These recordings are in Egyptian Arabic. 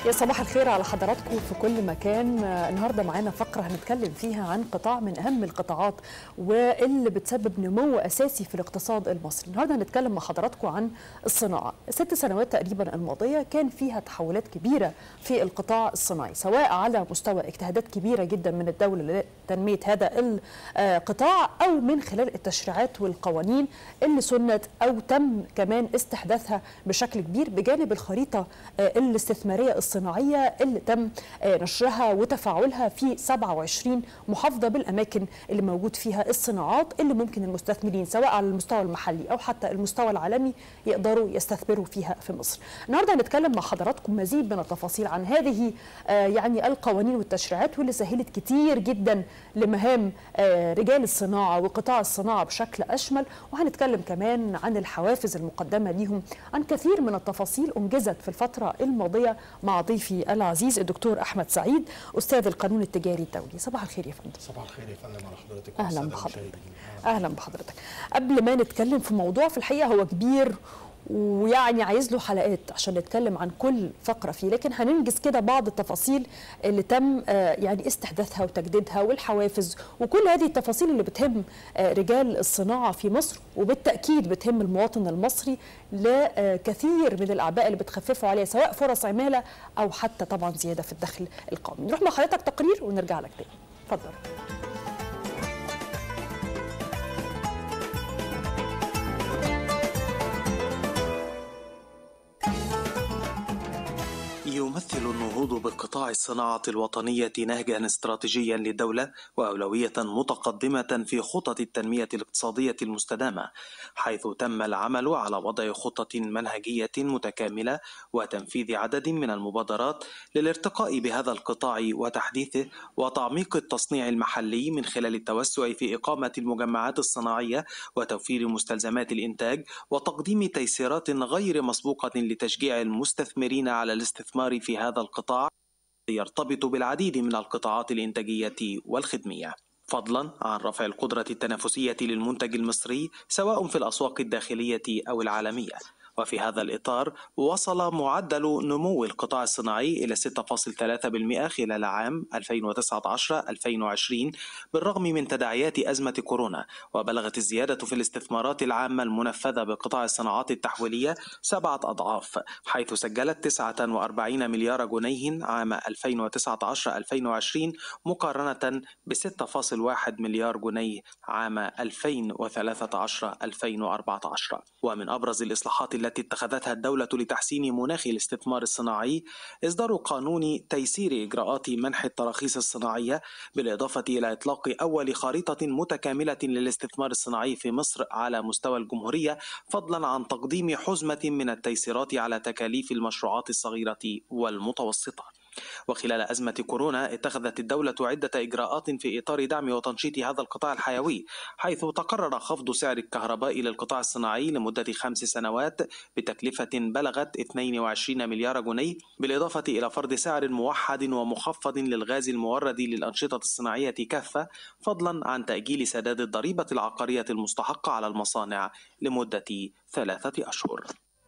يا صباح الخير على حضراتكم في كل مكان آه، النهارده معانا فقره هنتكلم فيها عن قطاع من اهم القطاعات واللي بتسبب نمو اساسي في الاقتصاد المصري النهارده هنتكلم مع حضراتكم عن الصناعه الست سنوات تقريبا الماضيه كان فيها تحولات كبيره في القطاع الصناعي سواء على مستوى اجتهادات كبيره جدا من الدوله لتنميه هذا القطاع او من خلال التشريعات والقوانين اللي سنت او تم كمان استحداثها بشكل كبير بجانب الخريطه آه، الاستثماريه الصناعيه اللي تم آه، نشرها وتفاعلها في 27 محافظه بالاماكن اللي موجود فيها الصناعات اللي ممكن المستثمرين سواء على المستوى المحلي او حتى المستوى العالمي يقدروا يستثمروا فيها في مصر. النهارده هنتكلم مع حضراتكم مزيد من التفاصيل عن هذه آه، يعني القوانين والتشريعات واللي سهلت كتير جدا لمهام آه، رجال الصناعه وقطاع الصناعه بشكل اشمل وهنتكلم كمان عن الحوافز المقدمه ليهم عن كثير من التفاصيل انجزت في الفتره الماضيه مع ضيفي العزيز الدكتور احمد سعيد استاذ القانون التجاري الدولي صباح الخير يا فندم صباح الخير يا فندم على حضرتك اهلا والسادة بحضرتك المشاهدين. اهلا بحضرتك قبل ما نتكلم في موضوع في الحقيقه هو كبير ويعني عايز له حلقات عشان نتكلم عن كل فقره فيه لكن هننجز كده بعض التفاصيل اللي تم آه، يعني استحداثها وتجديدها والحوافز وكل هذه التفاصيل اللي بتهم آه، رجال الصناعه في مصر وبالتاكيد بتهم المواطن المصري لكثير من الاعباء اللي بتخففوا عليه سواء فرص عماله او حتى طبعا زياده في الدخل القومي نروح مع حضرتك تقرير ونرجع لك تاني اتفضل يمثل النهوض بقطاع الصناعة الوطنية نهجا استراتيجيا للدولة وأولوية متقدمة في خطط التنمية الاقتصادية المستدامة حيث تم العمل على وضع خطة منهجية متكاملة وتنفيذ عدد من المبادرات للارتقاء بهذا القطاع وتحديثه وتعميق التصنيع المحلي من خلال التوسع في إقامة المجمعات الصناعية وتوفير مستلزمات الإنتاج وتقديم تيسيرات غير مسبوقة لتشجيع المستثمرين على الاستثمار في هذا القطاع يرتبط بالعديد من القطاعات الإنتاجية والخدمية فضلا عن رفع القدرة التنافسية للمنتج المصري سواء في الأسواق الداخلية أو العالمية وفي هذا الإطار وصل معدل نمو القطاع الصناعي إلى 6.3% خلال عام 2019-2020 بالرغم من تداعيات أزمة كورونا وبلغت الزيادة في الاستثمارات العامة المنفذة بقطاع الصناعات التحويلية سبعة أضعاف حيث سجلت 49 مليار جنيه عام 2019-2020 مقارنة ب 6.1 مليار جنيه عام 2013-2014 ومن أبرز الإصلاحات التي اتخذتها الدولة لتحسين مناخ الاستثمار الصناعي إصدار قانون تيسير إجراءات منح التراخيص الصناعية بالإضافة إلى إطلاق أول خريطة متكاملة للاستثمار الصناعي في مصر على مستوى الجمهورية فضلا عن تقديم حزمة من التيسيرات على تكاليف المشروعات الصغيرة والمتوسطة وخلال أزمة كورونا اتخذت الدولة عدة إجراءات في إطار دعم وتنشيط هذا القطاع الحيوي حيث تقرر خفض سعر الكهرباء للقطاع الصناعي لمدة خمس سنوات بتكلفة بلغت 22 مليار جنيه بالإضافة إلى فرض سعر موحد ومخفض للغاز المورد للأنشطة الصناعية كافة فضلا عن تأجيل سداد الضريبة العقارية المستحقة على المصانع لمدة ثلاثة أشهر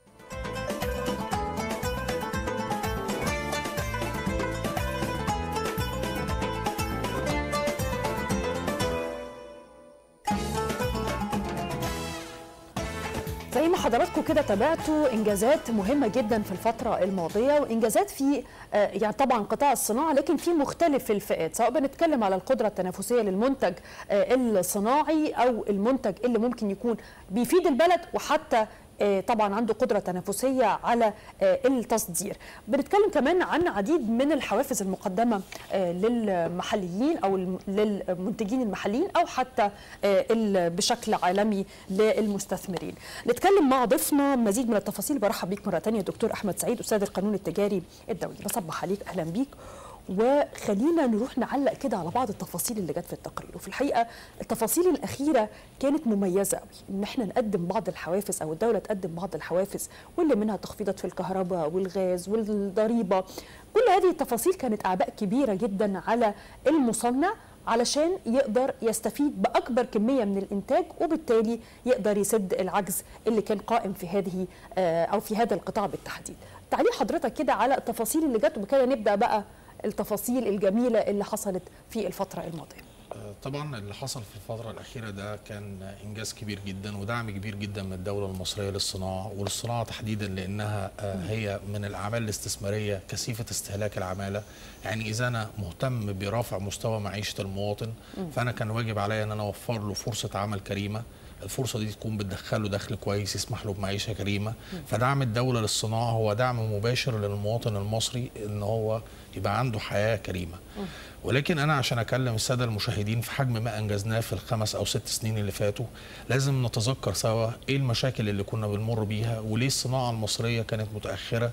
زي ما حضراتكم كده تابعتوا انجازات مهمه جدا في الفتره الماضيه وانجازات في آه، يعني طبعا قطاع الصناعه لكن في مختلف الفئات سواء بنتكلم على القدره التنافسيه للمنتج آه، الصناعي او المنتج اللي ممكن يكون بيفيد البلد وحتى آه، طبعا عنده قدره تنافسيه على آه، التصدير بنتكلم كمان عن عديد من الحوافز المقدمه آه، للمحليين او الم- للمنتجين المحليين او حتى آه، ال- بشكل عالمي للمستثمرين نتكلم مع ضيفنا مزيد من التفاصيل برحب بيك مره ثانيه دكتور احمد سعيد استاذ القانون التجاري الدولي بصبح عليك اهلا بيك وخلينا نروح نعلق كده على بعض التفاصيل اللي جت في التقرير وفي الحقيقه التفاصيل الاخيره كانت مميزه قوي ان احنا نقدم بعض الحوافز او الدوله تقدم بعض الحوافز واللي منها تخفيضات في الكهرباء والغاز والضريبه كل هذه التفاصيل كانت اعباء كبيره جدا على المصنع علشان يقدر يستفيد باكبر كميه من الانتاج وبالتالي يقدر يسد العجز اللي كان قائم في هذه آه، او في هذا القطاع بالتحديد. تعليق حضرتك كده على التفاصيل اللي جت وبكده نبدا بقى التفاصيل الجميله اللي حصلت في الفتره الماضيه آه، طبعا اللي حصل في الفترة الأخيرة ده كان إنجاز كبير جدا ودعم كبير جدا من الدولة المصرية للصناعة وللصناعة تحديدا لأنها آه، هي من الأعمال الاستثمارية كثيفة استهلاك العمالة يعني إذا أنا مهتم برفع مستوى معيشة المواطن فأنا كان واجب عليا أن أنا أوفر له فرصة عمل كريمة الفرصة دي تكون بتدخله دخل كويس يسمح له بمعيشة كريمة فدعم الدولة للصناعة هو دعم مباشر للمواطن المصري ان هو يبقى عنده حياة كريمة ولكن انا عشان اكلم السادة المشاهدين في حجم ما انجزناه في الخمس او ست سنين اللي فاتوا لازم نتذكر سوا ايه المشاكل اللي كنا بنمر بيها وليه الصناعة المصرية كانت متأخرة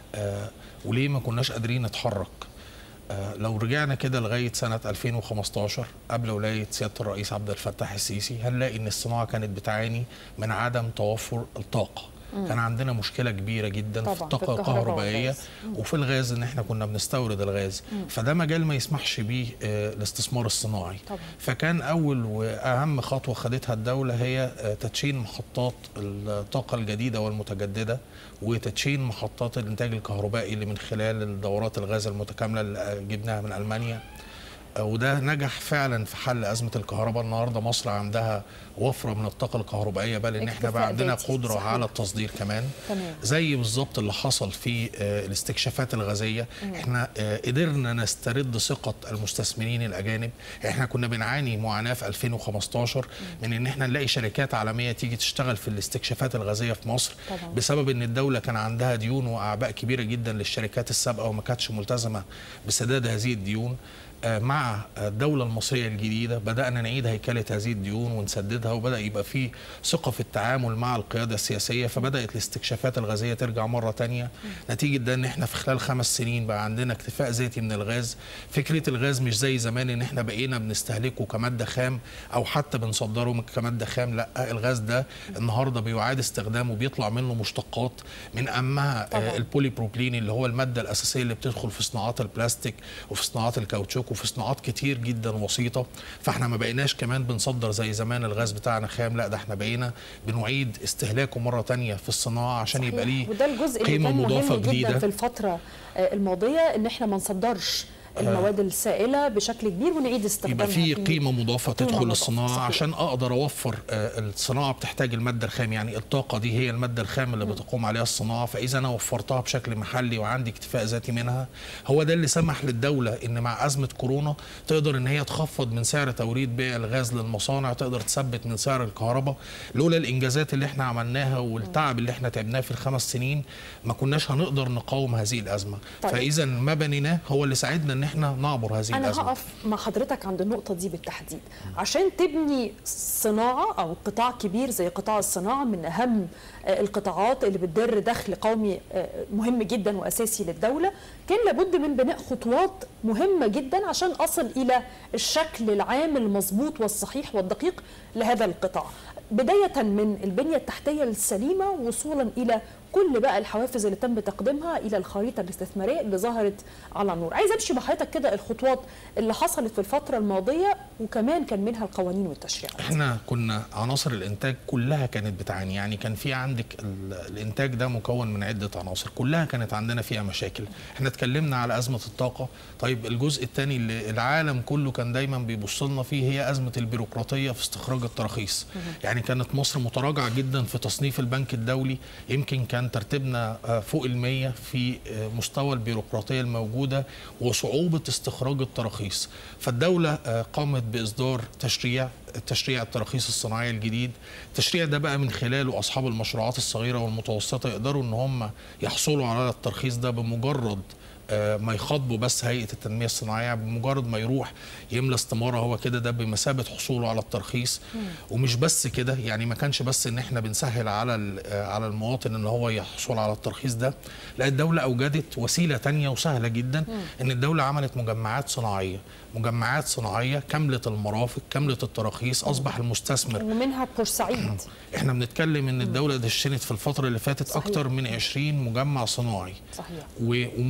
آه وليه ما كناش قادرين نتحرك آه، لو رجعنا كده لغايه سنه 2015 قبل ولايه سياده الرئيس عبد الفتاح السيسي هنلاقي ان الصناعه كانت بتعاني من عدم توفر الطاقه كان عندنا مشكله كبيره جدا طبعاً، في في الطاقه الكهرباء الكهربائيه والغاز. وفي الغاز ان احنا كنا بنستورد الغاز فده مجال ما يسمحش بيه آه، الاستثمار الصناعي طبعاً. فكان اول واهم خطوه خدتها الدوله هي آه، تدشين محطات الطاقه الجديده والمتجدده وتدشين محطات الانتاج الكهربائي اللي من خلال الدورات الغاز المتكامله اللي آه، جبناها من المانيا آه، وده نجح فعلا في حل ازمه الكهرباء النهارده مصر عندها وفره من الطاقه الكهربائيه بل ان احنا اكتفاء بقى عندنا ذاتي، قدره صحيح. على التصدير كمان تمام. زي بالظبط اللي حصل في آه، الاستكشافات الغازيه احنا آه، قدرنا نسترد ثقه المستثمرين الاجانب احنا كنا بنعاني معاناه في 2015 من ان احنا نلاقي شركات عالميه تيجي تشتغل في الاستكشافات الغازيه في مصر طبعاً. بسبب ان الدوله كان عندها ديون واعباء كبيره جدا للشركات السابقه وما كانتش ملتزمه بسداد هذه الديون آه، مع الدولة المصرية الجديدة بدأنا نعيد هيكلة هذه الديون ونسددها وبدأ يبقى في ثقة في التعامل مع القيادة السياسية فبدأت الاستكشافات الغازية ترجع مرة تانية نتيجة ده ان احنا في خلال خمس سنين بقى عندنا اكتفاء ذاتي من الغاز فكرة الغاز مش زي زمان ان احنا بقينا بنستهلكه كمادة خام او حتى بنصدره كمادة خام لا الغاز ده النهاردة بيعاد استخدامه بيطلع منه مشتقات من اهمها طبعاً. آه، البولي بروبلين اللي هو الماده الاساسيه اللي بتدخل في صناعات البلاستيك وفي صناعات الكاوتشوك وفي صناعات كتير جدا وسيطه فاحنا ما بقيناش كمان بنصدر زي زمان الغاز بتاعنا خام لا ده احنا بقينا بنعيد استهلاكه مره تانية في الصناعه عشان يبقى ليه وده الجزء اللي قيمه كان مضافه مهم جدا جديده في الفتره آه، الماضيه ان احنا ما نصدرش المواد السائله بشكل كبير ونعيد استخدامها يبقى في قيمه مضافه قيمة تدخل مضافة، للصناعه صحيح. عشان اقدر اوفر آه، الصناعه بتحتاج الماده الخام يعني الطاقه دي هي الماده الخام اللي بتقوم عليها الصناعه فاذا انا وفرتها بشكل محلي وعندي اكتفاء ذاتي منها هو ده اللي سمح للدوله ان مع ازمه كورونا تقدر ان هي تخفض من سعر توريد بيع الغاز للمصانع تقدر تثبت من سعر الكهرباء لولا الانجازات اللي احنا عملناها والتعب اللي احنا تعبناه في الخمس سنين ما كناش هنقدر نقاوم هذه الازمه طيب. فاذا ما بنيناه هو اللي ساعدنا ان احنا نعبر هذه انا الازمه هقف مع حضرتك عند النقطه دي بالتحديد عشان تبني صناعه او قطاع كبير زي قطاع الصناعه من اهم آه، القطاعات اللي بتدر دخل قومي آه، مهم جدا واساسي للدوله كان لابد من بناء خطوات مهمه جدا عشان اصل الى الشكل العام المظبوط والصحيح والدقيق لهذا القطاع بدايه من البنيه التحتيه السليمه وصولا الى كل بقى الحوافز اللي تم تقديمها الى الخريطه الاستثماريه اللي ظهرت على النور عايز امشي مع حضرتك كده الخطوات اللي حصلت في الفتره الماضيه وكمان كان منها القوانين والتشريعات احنا كنا عناصر الانتاج كلها كانت بتعاني يعني كان في عندك ال- الانتاج ده مكون من عده عناصر كلها كانت عندنا فيها مشاكل احنا اتكلمنا على ازمه الطاقه طيب الجزء الثاني اللي العالم كله كان دايما بيبص لنا فيه هي ازمه البيروقراطيه في استخراج التراخيص يعني كانت مصر متراجعه جدا في تصنيف البنك الدولي يمكن كان ترتيبنا آه، فوق المية في آه، مستوى البيروقراطيه الموجوده وصعوبه استخراج التراخيص فالدوله آه، قامت باصدار تشريع تشريع التراخيص الصناعيه الجديد التشريع ده بقى من خلاله اصحاب المشروعات الصغيره والمتوسطه يقدروا ان هم يحصلوا على الترخيص ده بمجرد آه، ما يخاطبوا بس هيئه التنميه الصناعيه بمجرد ما يروح يملى استماره هو كده ده بمثابه حصوله على الترخيص ومش بس كده يعني ما كانش بس ان احنا بنسهل على ال- آه، على المواطن ان هو يحصل على الترخيص ده لا الدوله اوجدت وسيله تانية وسهله جدا ان الدوله عملت مجمعات صناعيه مجمعات صناعيه كامله المرافق كامله التراخيص اصبح المستثمر ومنها بورسعيد احنا بنتكلم ان الدوله دشنت في الفتره اللي فاتت صحيح. اكتر من 20 مجمع صناعي صحيح و- ومستمره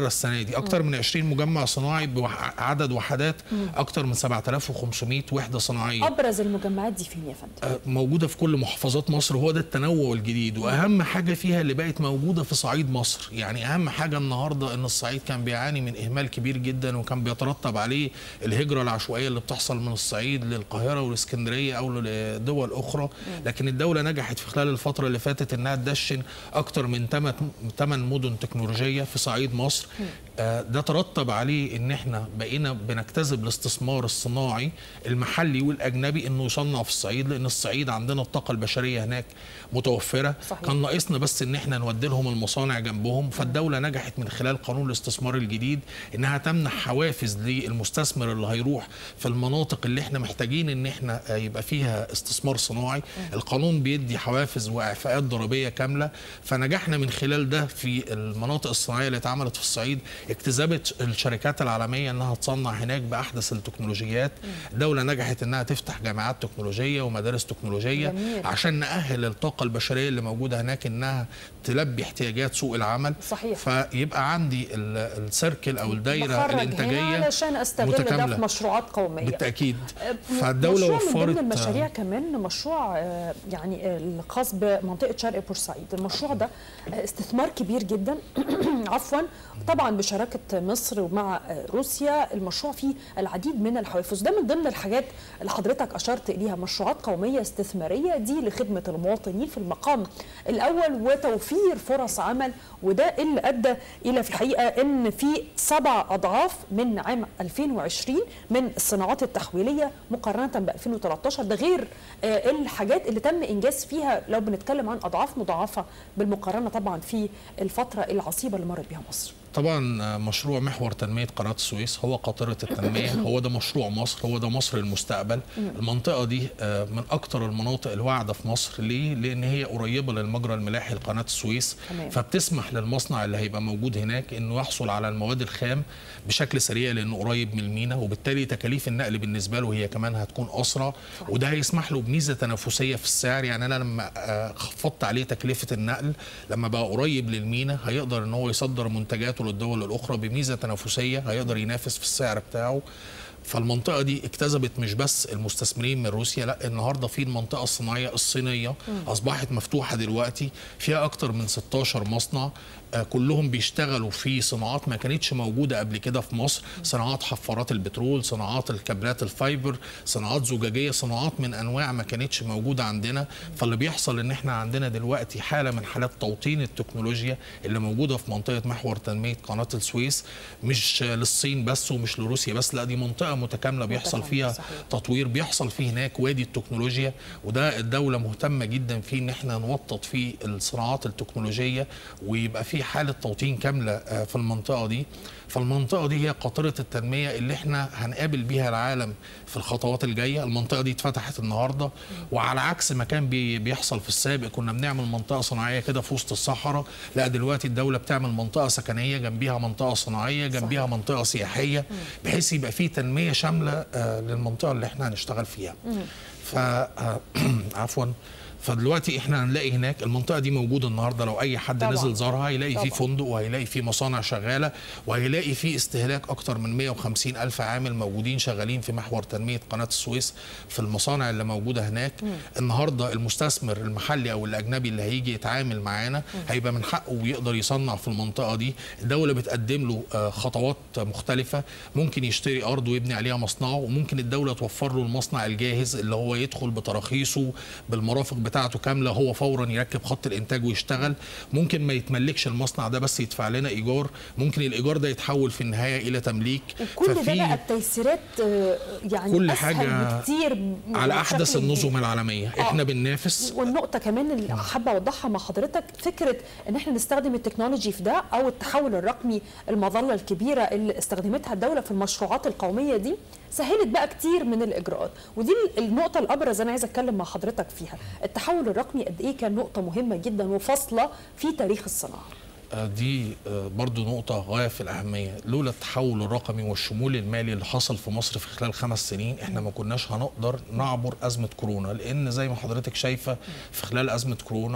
السنه دي اكتر من 20 مجمع صناعي بعدد وحدات اكتر من 7500 وحده صناعيه ابرز المجمعات دي فين يا فندم آه، موجوده في كل محافظات مصر وهو ده التنوع الجديد واهم حاجه فيها اللي بقت موجوده في صعيد مصر يعني اهم حاجه النهارده ان الصعيد كان بيعاني من اهمال كبير جدا وكان بيترتب عليه الهجره العشوائيه اللي بتحصل من الصعيد للقاهره والاسكندريه او لدول اخرى لكن الدوله نجحت في خلال الفتره اللي فاتت انها تدشن اكتر من 8 مدن تكنولوجيه في صعيد مصر آه، ده ترتب عليه ان احنا بقينا بنجتذب الاستثمار الصناعي المحلي والاجنبي انه يصنع في الصعيد لان الصعيد عندنا الطاقه البشريه هناك متوفره صحيح. كان ناقصنا بس ان احنا نودي لهم المصانع جنبهم فالدوله نجحت من خلال قانون الاستثمار الجديد انها تمنح حوافز للمستثمر اللي هيروح في المناطق اللي احنا محتاجين ان احنا آه، يبقى فيها استثمار صناعي القانون بيدي حوافز واعفاءات ضريبيه كامله فنجحنا من خلال ده في المناطق الصناعيه اللي اتعملت في الصعيد اجتذبت الشركات العالميه انها تصنع هناك باحدث التكنولوجيات الدوله نجحت انها تفتح جامعات تكنولوجيه ومدارس تكنولوجيه جميل. عشان نأهل الطاقة البشرية اللي موجودة هناك إنها تلبي احتياجات سوق العمل صحيح. فيبقى عندي ال- السيركل أو الدايرة بخرج هنا الإنتاجية علشان استغل ده متكاملة. في مشروعات قوميه بالتأكيد فالدولة فالدولة مشروع من ضمن وفرت المشاريع كمان مشروع آه، يعني آه، الخاص بمنطقة شرق بورسعيد المشروع ده آه، استثمار كبير جدا عفوا طبعا بشراكة مصر ومع آه، روسيا المشروع فيه العديد من الحوافز ده من ضمن الحاجات اللي حضرتك أشرت إليها مشروعات قومية استثمارية دي لخدمة المواطنين في المقام الأول وتوفير فرص عمل وده اللي أدى إلى في الحقيقة إن في سبع أضعاف من عام 2020 من الصناعات التحويلية مقارنة ب 2013 ده غير آه، الحاجات اللي تم إنجاز فيها لو بنتكلم عن أضعاف مضاعفة بالمقارنة طبعا في الفترة العصيبة اللي مرت بها مصر طبعا مشروع محور تنمية قناة السويس هو قاطرة التنمية هو ده مشروع مصر هو ده مصر المستقبل المنطقة دي آه، من أكتر المناطق الواعدة في مصر ليه؟ لأن هي قريبة للمجرى الملاحي لقناة السويس تمام. فبتسمح للمصنع اللي هيبقى موجود هناك إنه يحصل على المواد الخام بشكل سريع لأنه قريب من الميناء وبالتالي تكاليف النقل بالنسبة له هي كمان هتكون أسرع وده هيسمح له بميزة تنافسية في السعر يعني أنا لما آه، خفضت عليه تكلفة النقل لما بقى قريب للميناء هيقدر إن هو يصدر منتجاته للدول الأخرى بميزة تنافسية هيقدر ينافس في السعر بتاعه فالمنطقه دي اكتسبت مش بس المستثمرين من روسيا لا النهارده في المنطقه الصناعيه الصينيه اصبحت مفتوحه دلوقتي فيها اكتر من 16 مصنع آه، كلهم بيشتغلوا في صناعات ما كانتش موجوده قبل كده في مصر صناعات حفارات البترول صناعات الكابلات الفايبر صناعات زجاجيه صناعات من انواع ما كانتش موجوده عندنا فاللي بيحصل ان احنا عندنا دلوقتي حاله من حالات توطين التكنولوجيا اللي موجوده في منطقه محور تنميه قناه السويس مش للصين بس ومش لروسيا بس لا دي منطقه متكامله بيحصل متكاملة، فيها صحيح. تطوير بيحصل فيه هناك وادي التكنولوجيا وده الدولة مهتمة جدا فيه ان احنا نوطد فيه الصناعات التكنولوجية ويبقى في حالة توطين كاملة آه، في المنطقة دي فالمنطقة دي هي قاطرة التنمية اللي احنا هنقابل بيها العالم في الخطوات الجاية المنطقة دي اتفتحت النهاردة وعلى عكس ما كان بي- بيحصل في السابق كنا بنعمل منطقة صناعية كده في وسط الصحراء لا دلوقتي الدولة بتعمل منطقة سكنية جنبيها منطقة صناعية جنبيها منطقة سياحية بحيث يبقى في تنمية شاملة آه، للمنطقة اللي احنا هنشتغل فيها ف آه، عفوا فدلوقتي احنا هنلاقي هناك المنطقه دي موجوده النهارده لو اي حد طبعاً. نزل زارها هيلاقي في طبعاً. فندق وهيلاقي في مصانع شغاله وهيلاقي في استهلاك اكتر من 150 الف عامل موجودين شغالين في محور تنميه قناه السويس في المصانع اللي موجوده هناك النهارده المستثمر المحلي او الاجنبي اللي هيجي يتعامل معانا هيبقى من حقه ويقدر يصنع في المنطقه دي الدوله بتقدم له آه، خطوات مختلفه ممكن يشتري ارض ويبني عليها مصنعه وممكن الدوله توفر له المصنع الجاهز اللي هو يدخل بتراخيصه بالمرافق بتاعته كامله هو فورا يركب خط الانتاج ويشتغل ممكن ما يتملكش المصنع ده بس يدفع لنا ايجار ممكن الايجار ده يتحول في النهايه الى تمليك وكل ده بقى التيسيرات آه، يعني كل أسهل حاجة بكتير على بشكل احدث كبير. النظم العالميه احنا بننافس والنقطة كمان اللي حابة أوضحها مع حضرتك فكرة إن إحنا نستخدم التكنولوجي في ده أو التحول الرقمي المظلة الكبيرة اللي استخدمتها الدولة في المشروعات القومية دي سهلت بقى كتير من الإجراءات ودي النقطة الأبرز أنا عايزة أتكلم مع حضرتك فيها التحول الرقمي قد إيه كان نقطة مهمة جدا وفاصلة في تاريخ الصناعة آه، دي آه، برضو نقطة غاية في الأهمية لولا التحول الرقمي والشمول المالي اللي حصل في مصر في خلال خمس سنين احنا ما كناش هنقدر نعبر أزمة كورونا لأن زي ما حضرتك شايفة في خلال أزمة كورونا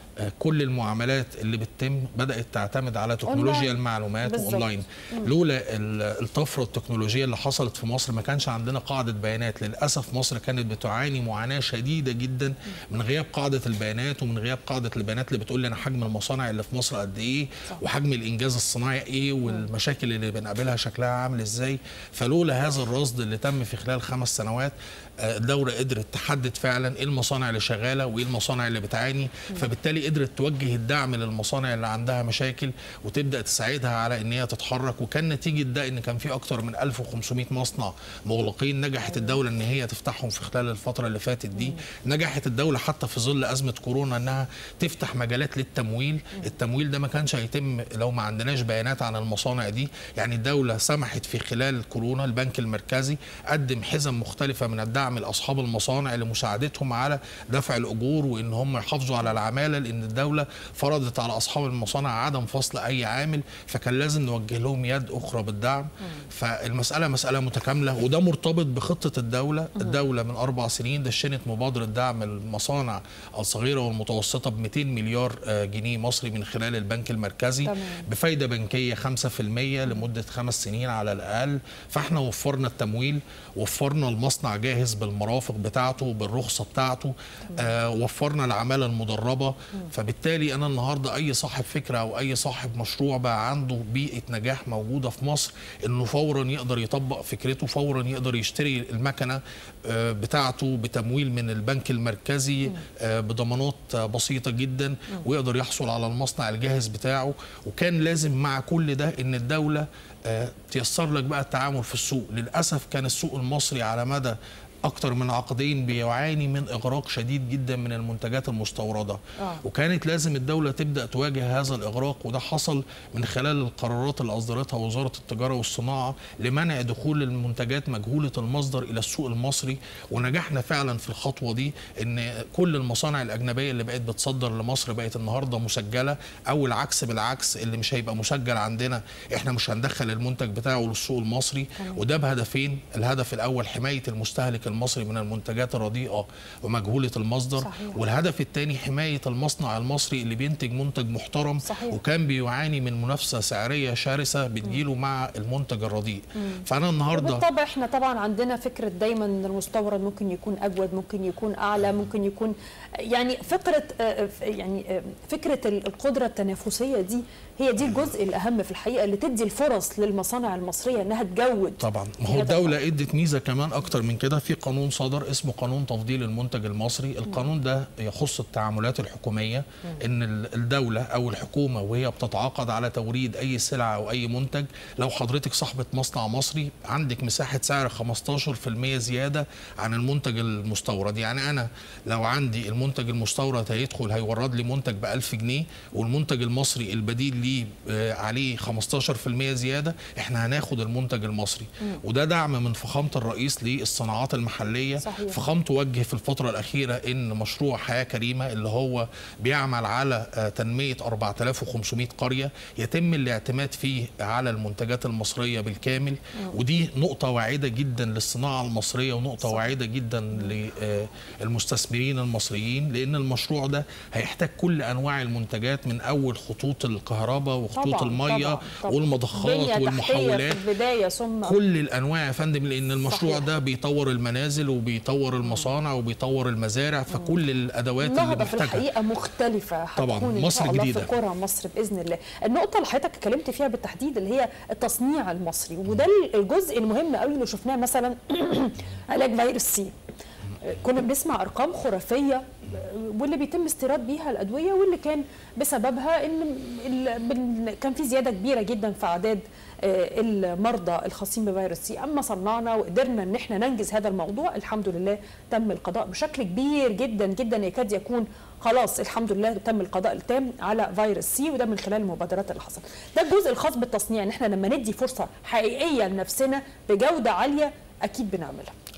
آه، كل المعاملات اللي بتتم بدات تعتمد على تكنولوجيا أونلاين. المعلومات بالظبط. اونلاين لولا ال- الطفره التكنولوجيه اللي حصلت في مصر ما كانش عندنا قاعده بيانات للاسف مصر كانت بتعاني معاناه شديده جدا من غياب قاعده البيانات ومن غياب قاعده البيانات اللي بتقول لنا حجم المصانع اللي في مصر قد ايه وحجم الانجاز الصناعي ايه والمشاكل اللي بنقابلها شكلها عامل ازاي فلولا هذا الرصد اللي تم في خلال خمس سنوات آه، الدوله قدرت تحدد فعلا ايه المصانع اللي شغاله وايه المصانع اللي بتعاني فبالتالي قدرت توجه الدعم للمصانع اللي عندها مشاكل وتبدا تساعدها على ان هي تتحرك وكان نتيجه ده ان كان في اكتر من 1500 مصنع مغلقين نجحت الدوله ان هي تفتحهم في خلال الفتره اللي فاتت دي نجحت الدوله حتى في ظل ازمه كورونا انها تفتح مجالات للتمويل التمويل ده ما كانش هيتم لو ما عندناش بيانات عن المصانع دي يعني الدوله سمحت في خلال كورونا البنك المركزي قدم حزم مختلفه من الدعم لاصحاب المصانع لمساعدتهم على دفع الاجور وان هم يحافظوا على العماله لان الدوله فرضت على اصحاب المصانع عدم فصل اي عامل فكان لازم نوجه لهم يد اخرى بالدعم فالمساله مساله متكامله وده مرتبط بخطه الدوله الدوله من اربع سنين دشنت مبادره دعم المصانع الصغيره والمتوسطه ب 200 مليار آه، جنيه مصري من خلال البنك المركزي تمام. بفايده بنكيه 5% لمده خمس سنين على الاقل فاحنا وفرنا التمويل وفرنا المصنع جاهز بالمرافق بتاعته بالرخصه بتاعته آه وفرنا العماله المدربه فبالتالي انا النهارده اي صاحب فكره او اي صاحب مشروع بقى عنده بيئه نجاح موجوده في مصر انه فورا يقدر يطبق فكرته فورا يقدر يشتري المكنه آه بتاعته بتمويل من البنك المركزي آه بضمانات آه بسيطه جدا ويقدر يحصل على المصنع الجاهز بتاعه وكان لازم مع كل ده ان الدوله آه، تيسر لك بقى التعامل في السوق للاسف كان السوق المصري على مدى اكتر من عقدين بيعاني من اغراق شديد جدا من المنتجات المستورده آه. وكانت لازم الدوله تبدا تواجه هذا الاغراق وده حصل من خلال القرارات اللي اصدرتها وزاره التجاره والصناعه لمنع دخول المنتجات مجهوله المصدر الى السوق المصري ونجحنا فعلا في الخطوه دي ان كل المصانع الاجنبيه اللي بقت بتصدر لمصر بقت النهارده مسجله او العكس بالعكس اللي مش هيبقى مسجل عندنا احنا مش هندخل المنتج بتاعه للسوق المصري وده بهدفين الهدف الاول حمايه المستهلك المصري من المنتجات الرديئه ومجهوله المصدر صحيح. والهدف الثاني حمايه المصنع المصري اللي بينتج منتج محترم صحيح. وكان بيعاني من منافسه سعريه شرسه بتجيله مع المنتج الرديء فانا النهارده وبالطبع احنا طبعا عندنا فكره دايما ان المستورد ممكن يكون اجود ممكن يكون اعلى ممكن يكون يعني فكره آه، ف- يعني آه، فكره القدره التنافسيه دي هي دي الجزء الاهم في الحقيقه اللي تدي الفرص للمصانع المصريه انها تجود طبعا ما هي هو طبعاً. الدولة ادت ميزة كمان أكتر من كده في قانون صدر اسمه قانون تفضيل المنتج المصري القانون ده يخص التعاملات الحكومية إن ال- الدولة أو الحكومة وهي بتتعاقد على توريد أي سلعة أو أي منتج لو حضرتك صاحبة مصنع مصري عندك مساحة سعر 15% زيادة عن المنتج المستورد يعني أنا لو عندي المنتج المستورد هيدخل هيورد لي منتج ب 1000 جنيه والمنتج المصري البديل ليه آه، عليه 15% زيادة احنا هناخد المنتج المصري وده دعم من فخامة الرئيس للصناعات المحلية صحيح. فخامته وجه في الفترة الأخيرة إن مشروع حياة كريمة اللي هو بيعمل على آه، تنمية 4500 قرية يتم الاعتماد فيه على المنتجات المصرية بالكامل ودي نقطة واعدة جدا للصناعة المصرية ونقطة صح. واعدة جدا للمستثمرين المصريين لأن المشروع ده هيحتاج كل أنواع المنتجات من أول خطوط الكهرباء وخطوط طبعاً، المية طبعاً، طبعاً. والمضخات بنية تحتية والمحولات في البدايه ثم كل الانواع يا فندم لان المشروع صحيح. ده بيطور المنازل وبيطور المصانع وبيطور المزارع فكل الادوات اللي النهضه في محتاجها الحقيقه مختلفه طبعاً، هتكون ان مصر شاء الله جديدة. في قرى مصر باذن الله النقطه اللي حضرتك اتكلمت فيها بالتحديد اللي هي التصنيع المصري وده الجزء المهم قوي اللي شفناه مثلا علاج فيروس سي كنا بنسمع ارقام خرافيه واللي بيتم استيراد بيها الادويه واللي كان بسببها ان ال- بن- كان في زياده كبيره جدا في اعداد آه، المرضى الخاصين بفيروس سي اما صنعنا وقدرنا ان احنا ننجز هذا الموضوع الحمد لله تم القضاء بشكل كبير جدا جدا يكاد يكون خلاص الحمد لله تم القضاء التام على فيروس سي وده من خلال المبادرات اللي حصلت ده الجزء الخاص بالتصنيع ان احنا لما ندي فرصه حقيقيه لنفسنا بجوده عاليه اكيد بنعملها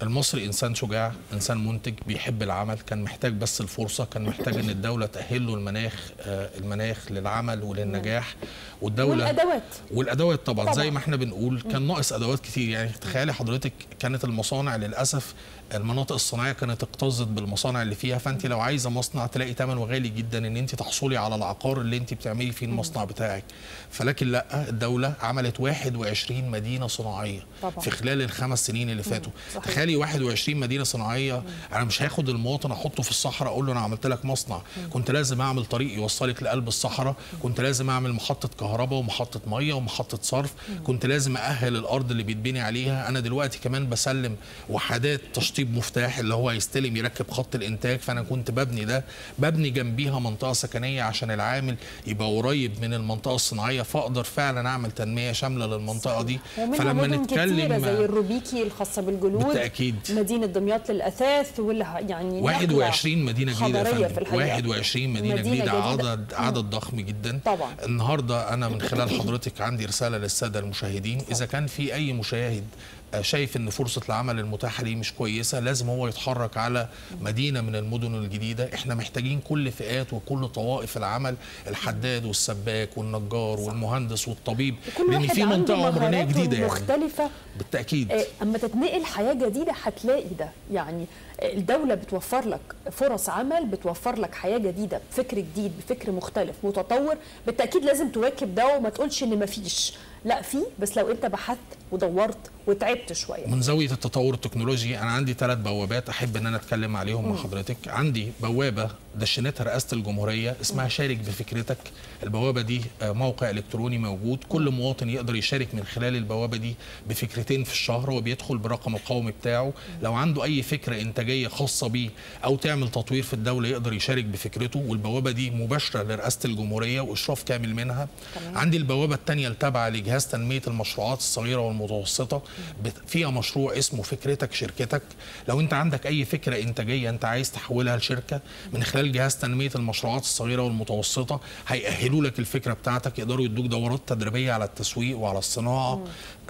المصري انسان شجاع انسان منتج بيحب العمل كان محتاج بس الفرصه كان محتاج ان الدوله تاهل له المناخ آه، المناخ للعمل وللنجاح والدوله والادوات والادوات طبعا, طبعاً. طبعا زي ما احنا بنقول كان ناقص ادوات كتير يعني تخيلي حضرتك كانت المصانع للاسف المناطق الصناعيه كانت اكتظت بالمصانع اللي فيها فانت لو عايزه مصنع تلاقي ثمنه غالي جدا ان انت تحصلي على العقار اللي انت بتعملي فيه المصنع بتاعك فلكن لا الدوله عملت 21 مدينه صناعيه طبعاً. في خلال الخمس سنين اللي فاتوا صحيح. تخيلي 21 مدينه صناعيه انا مش هاخد المواطن احطه في الصحراء اقول له انا عملت لك مصنع كنت لازم اعمل طريق يوصلك لقلب الصحراء كنت لازم اعمل محطه كهرباء ومحطه ميه ومحطه صرف كنت لازم اهل الارض اللي بيتبني عليها انا دلوقتي كمان بسلم وحدات تشطيب مفتاح اللي هو يستلم يركب خط الانتاج فانا كنت ببني ده ببني جنبيها منطقه سكنيه عشان العامل يبقى قريب من المنطقه الصناعيه فاقدر فعلا اعمل تنميه شامله للمنطقه دي ومنها مدن كتيرة زي الروبيكي الخاصة بالجلود بالتأكيد. مدينة دمياط للأثاث واللي ه- يعني نقلة 21 مدينه جديده يا حضارية في فندم الحقيقة 21 مدينه, مدينة جديده, جديدة. عدد عدد ضخم جدا طبعاً. النهارده انا من خلال حضرتك عندي رساله للساده المشاهدين اذا كان في اي مشاهد آه، شايف ان فرصه العمل المتاحه ليه مش كويسه لازم هو يتحرك على مدينه من المدن الجديده احنا محتاجين كل فئات وكل طوائف العمل الحداد والسباك والنجار والمهندس والطبيب كل لان واحد في عنده منطقه عمرانيه مهاراته جديده يعني مختلفة بالتاكيد آه، اما تتنقل حياه جديده هتلاقي ده يعني آه، الدوله بتوفر لك فرص عمل بتوفر لك حياه جديده بفكر جديد بفكر مختلف متطور بالتاكيد لازم تواكب ده وما تقولش ان مفيش لا في بس لو انت بحثت ودورت وتعبت شويه من زاويه التطور التكنولوجي انا عندي ثلاث بوابات احب ان انا اتكلم عليهم مع حضرتك عندي بوابه دشنتها رئاسه الجمهوريه اسمها شارك بفكرتك البوابه دي آه، موقع الكتروني موجود كل مواطن يقدر يشارك من خلال البوابه دي بفكرتين في الشهر وبيدخل بالرقم القومي بتاعه لو عنده اي فكره انتاجيه خاصه بيه او تعمل تطوير في الدوله يقدر يشارك بفكرته والبوابه دي مباشره لرئاسه الجمهوريه واشراف كامل منها تمام. عندي البوابه الثانيه التابعه لجهاز تنميه المشروعات الصغيره والمتوسطه بت- فيها مشروع اسمه فكرتك شركتك لو انت عندك اي فكره انتاجيه انت عايز تحولها لشركه من خلال جهاز تنميه المشروعات الصغيره والمتوسطه هيأهلوا لك الفكره بتاعتك يقدروا يدوك دورات تدريبيه على التسويق وعلى الصناعه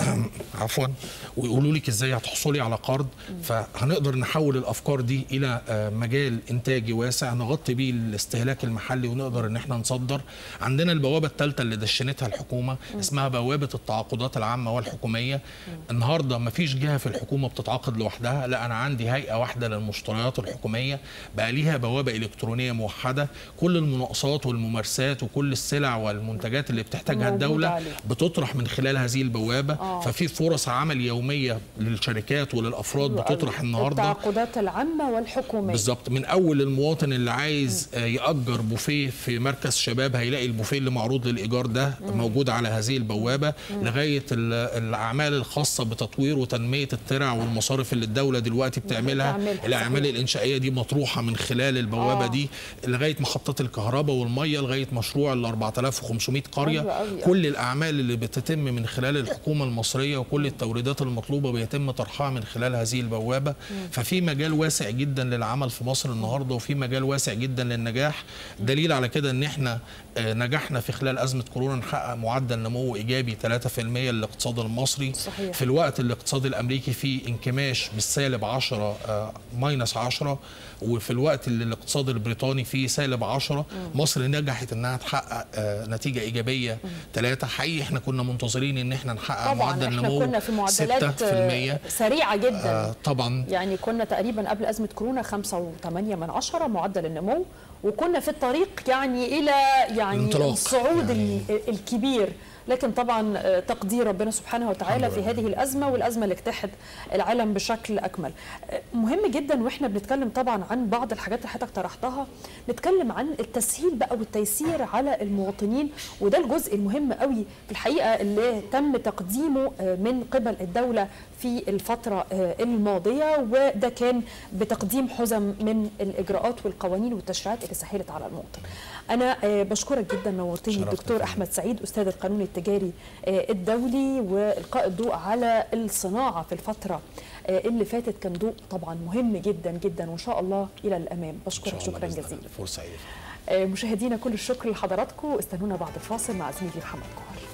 عفوا ويقولوا لك ازاي هتحصلي على قرض فهنقدر نحول الافكار دي الى آه، مجال انتاجي واسع نغطي بيه الاستهلاك المحلي ونقدر ان احنا نصدر عندنا البوابه الثالثه اللي دشنتها الحكومه اسمها بوابه التعاقدات العامه والحكوميه النهارده ما فيش جهه في الحكومه بتتعاقد لوحدها لا انا عندي هيئه واحده للمشتريات الحكوميه بقى ليها بوابه الكترونيه موحده كل المناقصات والممارسات وكل السلع والمنتجات اللي بتحتاجها موجودة الدوله عليها. بتطرح من خلال هذه البوابه آه. ففي فرص عمل يوميه للشركات وللافراد بتطرح النهارده التعاقدات العامه والحكوميه بالظبط من اول المواطن اللي عايز آه، يأجر بوفيه في مركز شباب هيلاقي البوفيه اللي معروض للإيجار ده موجود على هذه البوابة لغاية ال- الأعمال الخاصة بتطوير وتنمية الترع والمصارف اللي الدولة دلوقتي بتعملها بتعملها، الأعمال صحيح. الإنشائية دي مطروحة من خلال البوابة آه. دي لغاية محطات الكهرباء والمية لغاية مشروع ال 4500 قرية حلو أوي. كل الأعمال اللي بتتم من خلال الحكومة المصرية وكل التوريدات المطلوبة بيتم طرحها من خلال هذه البوابة ففي مجال واسع جدا للعمل في مصر النهاردة وفي مجال واسع جدا للنجاح دليل على كده ان احنا آه، نجحنا في خلال أزمة كورونا نحقق معدل نمو إيجابي 3% للاقتصاد المصري صحيح. في الوقت الاقتصاد الأمريكي فيه انكماش بالسالب 10 آه، ماينس 10 وفي الوقت اللي الاقتصاد البريطاني فيه سالب 10 مصر نجحت انها تحقق آه، نتيجه ايجابيه 3 حقيقي احنا كنا منتظرين ان احنا نحقق طبعا معدل احنا نمو كنا في معدلات 6% آه، سريعه جدا آه، طبعا يعني كنا تقريبا قبل أزمة كورونا 5.8 من عشرة معدل النمو وكنا في الطريق يعني إلى يعني الانطلاق. الصعود يعني- ال- الكبير لكن طبعا آه، تقدير ربنا سبحانه وتعالى الحمد في لله. هذه الأزمة والأزمة اللي اجتاحت العالم بشكل أكمل آه، مهم جدا وإحنا بنتكلم طبعا عن بعض الحاجات اللي حضرتك طرحتها نتكلم عن التسهيل بقى والتيسير على المواطنين وده الجزء المهم قوي في الحقيقة اللي تم تقديمه آه، من قبل الدولة في الفترة آه، الماضية وده كان بتقديم حزم من الإجراءات والقوانين والتشريعات اللي سهلت على المواطن أنا آه، بشكرك جدا نورتني شرفتني. الدكتور أحمد سعيد أستاذ القانون التجاري آه، الدولي وإلقاء الضوء على الصناعة في الفترة آه، اللي فاتت كان ضوء طبعا مهم جدا جدا وإن شاء الله إلى الأمام إن بشكرك شاء الله شكرا بإذن الله. جزيلا فرصه سعيده آه، مشاهدينا كل الشكر لحضراتكم استنونا بعد الفاصل مع زميلي محمد جوهر